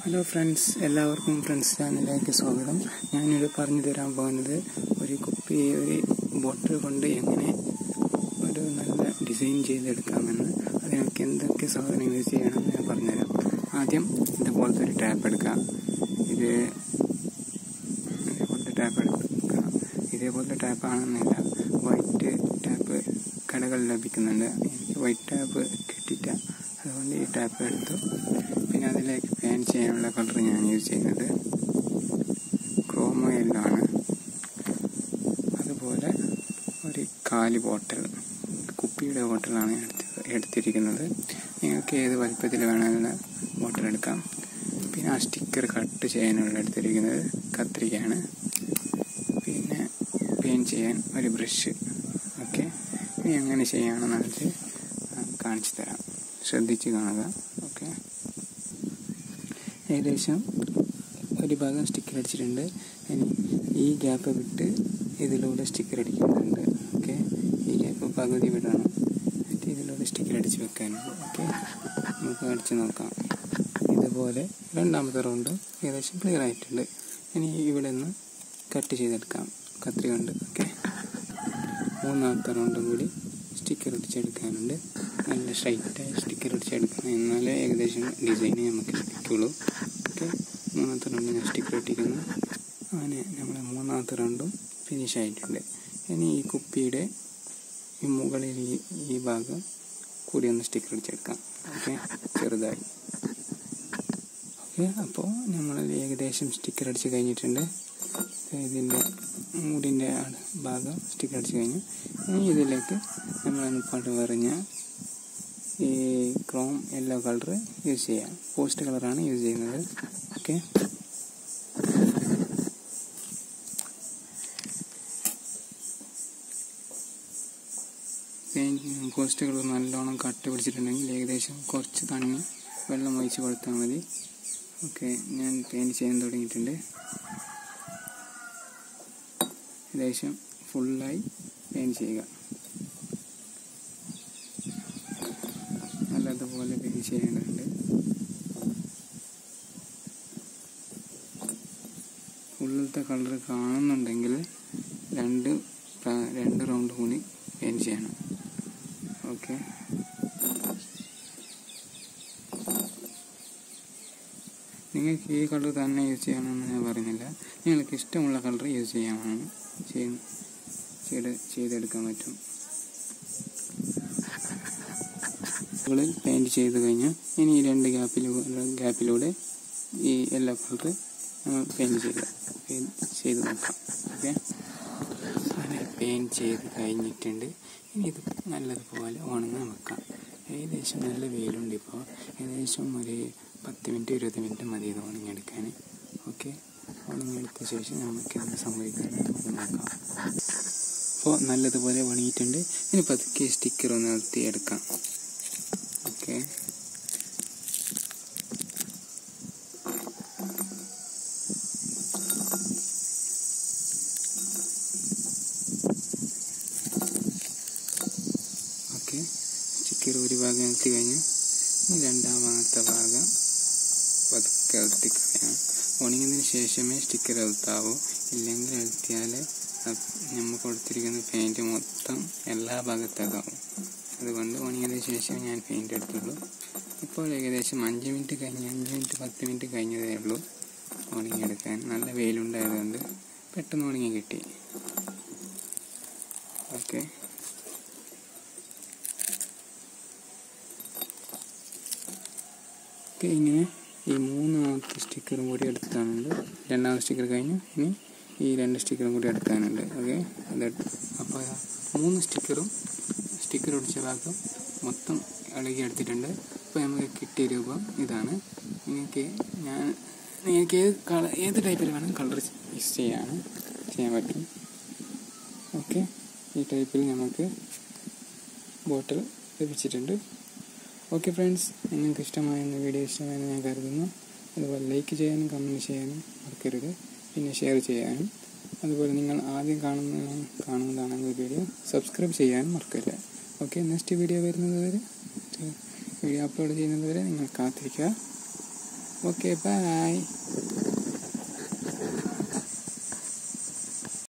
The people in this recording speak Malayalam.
ഹലോ ഫ്രണ്ട്സ് എല്ലാവർക്കും ഫ്രണ്ട്സ് ചാനലിലേക്ക് സ്വാഗതം ഞാനിത് പറഞ്ഞു തരാൻ പോകുന്നത് ഒരു കുപ്പി ഒരു ബോട്ടിൽ കൊണ്ട് എങ്ങനെ ഒരു നല്ല ഡിസൈൻ ചെയ്തെടുക്കാമെന്ന് അതിനൊക്കെ എന്തൊക്കെ സാധനം യൂസ് ചെയ്യണമെന്ന് ഞാൻ പറഞ്ഞുതരാം ആദ്യം ഇതുപോലത്തെ ഒരു ടാപ്പ് എടുക്കാം ഇത് ഇതേപോലത്തെ ടാപ്പ് എടുക്കാം ഇതേപോലത്തെ ടാപ്പ് ആണെന്നില്ല വൈറ്റ് ടാപ്പ് കടകളിൽ ലഭിക്കുന്നുണ്ട് എനിക്ക് വൈറ്റ് ടാപ്പ് കിട്ടിയിട്ട അതുകൊണ്ട് ഈ ടാപ്പ് എടുത്തു പിന്നെ അതിലേക്ക് പാൻ ചെയ്യാനുള്ള കളർ ഞാൻ യൂസ് ചെയ്യുന്നത് ക്രോമോ യെല്ലോ ആണ് അതുപോലെ ഒരു കാലി ബോട്ടിൽ കുപ്പിയുടെ ബോട്ടിലാണ് എടുത്ത് എടുത്തിരിക്കുന്നത് നിങ്ങൾക്ക് ഏത് വലുപ്പത്തിൽ വേണമെങ്കിലും ബോട്ടിൽ എടുക്കാം പിന്നെ ആ സ്റ്റിക്കർ കട്ട് ചെയ്യാനുള്ള എടുത്തിരിക്കുന്നത് കത്രികയാണ് പിന്നെ പെയിൻറ്റ് ചെയ്യാൻ ഒരു ബ്രഷ് ഓക്കെ ഇനി എങ്ങനെ ചെയ്യണമെന്നത് കാണിച്ചു തരാം ശ്രദ്ധിച്ച് കാണുക ഓക്കെ ഏകദേശം ഒരു ഭാഗം സ്റ്റിക്കർ അടിച്ചിട്ടുണ്ട് ഇനി ഈ ഗ്യാപ്പ് വിട്ട് ഇതിലൂടെ സ്റ്റിക്കർ അടിക്കുന്നുണ്ട് ഓക്കെ ഈ ഗ്യാപ്പ് പകുതി വിടണം എന്നിട്ട് ഇതിലൂടെ സ്റ്റിക്കർ അടിച്ച് വെക്കാനുണ്ട് ഓക്കെ നമുക്ക് അടിച്ച് നോക്കാം ഇതുപോലെ രണ്ടാമത്തെ റൗണ്ട് ഏകദേശം ക്ലിയർ ആയിട്ടുണ്ട് ഇനി ഇവിടെ നിന്ന് കട്ട് ചെയ്തെടുക്കാം കത്രി കൊണ്ട് ഓക്കെ മൂന്നാമത്തെ റൗണ്ടും കൂടി സ്റ്റിക്കർ അടിച്ചെടുക്കാനുണ്ട് നല്ല സ്ട്രൈറ്റായി സ്റ്റിക്കർ അടിച്ചെടുക്കണം എന്നാലേ ഏകദേശം ഡിസൈന് നമുക്ക് ലഭിക്കുള്ളൂ ഓക്കെ മൂന്നാമത്തെ റൗണ്ട് ഞാൻ സ്റ്റിക്കർ ഒട്ടിക്കുന്നു അങ്ങനെ നമ്മുടെ മൂന്നാമത്തെ റൗണ്ടും ഫിനിഷ് ആയിട്ടുണ്ട് ഇനി ഈ കുപ്പിയുടെ ഈ മുകളിൽ ഈ ഈ ഭാഗം കൂടി ഒന്ന് സ്റ്റിക്കർ അടിച്ചെടുക്കാം ഓക്കെ ചെറുതായി ഓക്കെ അപ്പോൾ നമ്മൾ ഏകദേശം സ്റ്റിക്കർ അടിച്ച് കഴിഞ്ഞിട്ടുണ്ട് ഇതിൻ്റെ മൂടിൻ്റെ ഭാഗം സ്റ്റിക്കർ അടിച്ച് കഴിഞ്ഞു ഇനി ഇതിലേക്ക് നമ്മൾ പടു പറഞ്ഞ ഈ ക്രോം യെല്ലോ കളർ യൂസ് ചെയ്യാം പോസ്റ്റ് കളറാണ് യൂസ് ചെയ്യുന്നത് ഓക്കെ പെയിൻറ്റ് പോസ്റ്റ് കളർ നല്ലോണം കട്ട് പിടിച്ചിട്ടുണ്ടെങ്കിൽ ഏകദേശം കുറച്ച് തണ്ണി വെള്ളം ഒഴിച്ച് കൊടുത്താൽ മതി ഓക്കെ ഞാൻ പെയിൻറ്റ് ചെയ്യാൻ തുടങ്ങിയിട്ടുണ്ട് ഏകദേശം ഫുള്ളായി പെയിൻറ്റ് ചെയ്യുക നല്ലതുപോലെ പെയിൻറ്റ് ചെയ്യേണ്ടതുണ്ട് ഫുള്ളത്തെ കളർ കാണുന്നുണ്ടെങ്കിൽ രണ്ട് രണ്ട് റൗണ്ട് കൂടി പെയിൻറ്റ് ചെയ്യണം ഓക്കെ നിങ്ങൾക്ക് ഈ കളർ തന്നെ യൂസ് ചെയ്യണമെന്ന് ഞാൻ പറയുന്നില്ല നിങ്ങൾക്ക് ഇഷ്ടമുള്ള കളർ യൂസ് ചെയ്യാമെന്ന് ചെയ്ത് ചെയ്തെടുക്കാൻ പറ്റും മുകളിൽ പെയിൻറ്റ് ചെയ്ത് കഴിഞ്ഞാൽ ഇനി ഈ രണ്ട് ഗ്യാപ്പിലൂടെ ഗ്യാപ്പിലൂടെ ഈ യെല്ലോ കളർ നമ്മൾ പെയിൻറ്റ് ചെയ്ത് ചെയ്ത് നോക്കാം ഓക്കെ അങ്ങനെ പെയിൻറ്റ് ചെയ്ത് കഴിഞ്ഞിട്ടുണ്ട് ഇനി ഇത് നല്ലതുപോലെ ഉണങ്ങാൻ വെക്കാം ഏകദേശം നല്ല വെയിലുണ്ട് ഇപ്പോൾ ഏകദേശം ഒരു പത്ത് മിനിറ്റ് ഇരുപത് മിനിറ്റ് മതി ഇത് ഉണങ്ങിയെടുക്കാൻ ഓക്കെ ഉണങ്ങിയെടുത്ത ശേഷം നമുക്ക് എന്ത് സംഭവിക്കാൻ നമുക്ക് നോക്കാം അപ്പോൾ നല്ലതുപോലെ ഉണങ്ങിയിട്ടുണ്ട് ഇനി പതുക്കെ സ്റ്റിക്കർ ഒന്ന് നിർത്തി എടുക്കാം ഓക്കെ ഓക്കെ സ്റ്റിക്കർ ഒരു ഭാഗം നിർത്തി കഴിഞ്ഞു ഇനി രണ്ടാമത്തെ ഭാഗം പതുക്കെ അഴുത്തിക്കളയാം ഉണങ്ങിയതിന് ശേഷമേ സ്റ്റിക്കർ അഴുത്താവൂ ഇല്ലെങ്കിൽ അഴുത്തിയാൽ നമ്മൾ കൊടുത്തിരിക്കുന്ന പെയിൻറ്റ് മൊത്തം എല്ലാ ഭാഗത്തേക്കാവും അതുകൊണ്ട് ഉണങ്ങിയതിന് ശേഷം ഞാൻ പെയിൻറ്റ് എടുത്തുള്ളൂ ഇപ്പോൾ ഏകദേശം അഞ്ച് മിനിറ്റ് കഴിഞ്ഞ് അഞ്ച് മിനിറ്റ് പത്ത് മിനിറ്റ് കഴിഞ്ഞതേ ഉള്ളൂ ഉണങ്ങിയെടുക്കാൻ നല്ല വെയിലുണ്ടായതുകൊണ്ട് പെട്ടെന്ന് ഉണങ്ങി കിട്ടി ഓക്കെ ഓക്കെ ഇങ്ങനെ ഈ മൂന്നാമത്തെ സ്റ്റിക്കറും കൂടി എടുക്കാനുണ്ട് രണ്ടാമത്തെ സ്റ്റിക്കർ കഴിഞ്ഞു ഇനി ഈ രണ്ട് സ്റ്റിക്കറും കൂടി എടുക്കാനുണ്ട് ഓക്കെ അത് അപ്പോൾ മൂന്ന് സ്റ്റിക്കറും സ്റ്റിക്കർ ഒടിച്ച ഭാഗം മൊത്തം ഇളകി എടുത്തിട്ടുണ്ട് അപ്പോൾ നമുക്ക് കിട്ടിയ രൂപം ഇതാണ് നിങ്ങൾക്ക് ഞാൻ നിങ്ങൾക്ക് ഏത് കളർ ഏത് ടൈപ്പിൽ വേണം കളർ യൂസ് ചെയ്യാൻ ചെയ്യാൻ പറ്റും ഓക്കെ ഈ ടൈപ്പിൽ നമുക്ക് ബോട്ടിൽ ലഭിച്ചിട്ടുണ്ട് ഓക്കെ ഫ്രണ്ട്സ് നിങ്ങൾക്ക് ഇഷ്ടമായെന്ന വീഡിയോ ഇഷ്ടമായെന്ന് ഞാൻ കരുതുന്നു അതുപോലെ ലൈക്ക് ചെയ്യാനും കമൻറ്റ് ചെയ്യാനും മറക്കരുത് പിന്നെ ഷെയർ ചെയ്യാനും അതുപോലെ നിങ്ങൾ ആദ്യം കാണുന്ന കാണുന്നതാണെങ്കിൽ വീഡിയോ സബ്സ്ക്രൈബ് ചെയ്യാനും മറക്കരുത് ഓക്കെ നെക്സ്റ്റ് വീഡിയോ വരുന്നത് വരെ വീഡിയോ അപ്ലോഡ് ചെയ്യുന്നത് വരെ നിങ്ങൾ കാത്തിരിക്കുക ഓക്കെ ബൈ